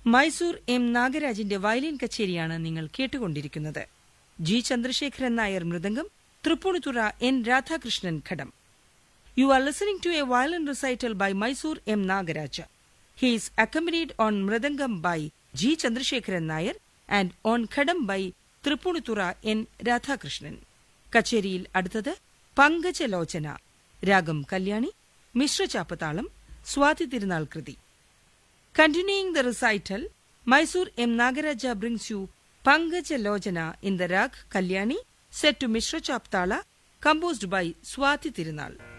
Mysore M നാഗരാജിന്റെ violin കച്ചേരിയാണ് നിങ്ങൾ കേട്ടുകൊണ്ടിരിക്കുന്നത് G Chandrasekharan Nair mridangam Tripunithura N Radhakrishnan ghatam you are listening to a violin recital by Mysore M Nagaraja he is accompanied on mridangam by G Chandrasekharan Nair and on ghatam by Tripunithura N Radhakrishnan കച്ചേരിയിൽ അടുത്തത് പങ്കജലോചന രാഗം കല്യാണി മിശ്രചാപ്പത്താളം സ്വാതി തിരുനാൾ കൃതി Continuing the recital, Mysore M. Nagaraja brings you Pangaja Lojana in the rag Kalyani, set to Mishra Chaptala, composed by Swati Tirunal.